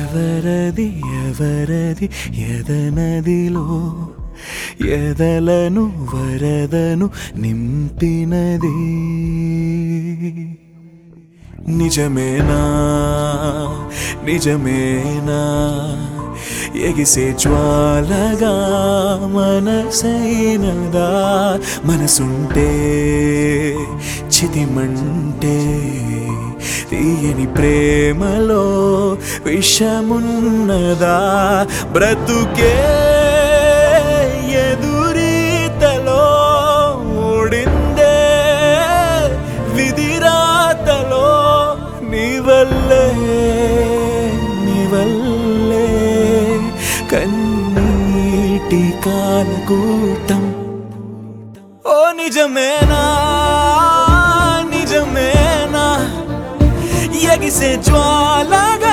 ఎవరది ఎవరది ఎదనదిలో ఎదలను వరదను నింపినది నిజమేనా నిజమేనా ఎగిసే జ్వాలగా మనసైనదా మనసుంటే చితిమంటే తీయని ప్రేమలో విషమున్నదా బ్రతుకే ఎదురీతలో ఓడిందే విధిరాతలో నీవల్లే నీవల్లే కన్నీటి కాలకూటం ఓ నిజమేనా నిజమేనా ఎగిసే జ్వాలగా